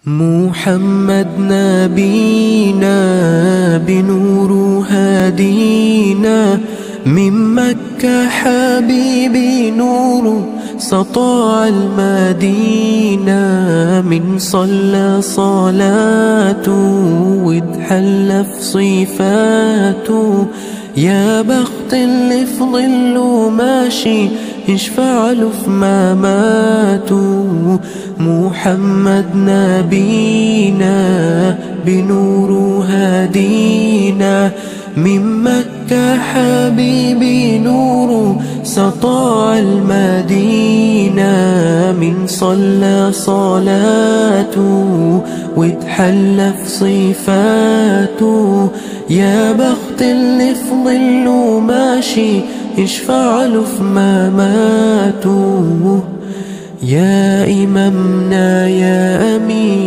محمد نبينا بنور هادينا من مكة حبيبي نور سطاع المدينة من صلى صلاته واتحلى في صفاته يا بخت اللي في ظله ماشي يشفع له في مماته محمد نبينا بنور هدينا من مكة حبيبي نور سطاع المدينة من صلى صلاته واتحلى في صفاته يا بخت اللي في ظله ماشي يشفع له في مماته يا إمامنا يا أمين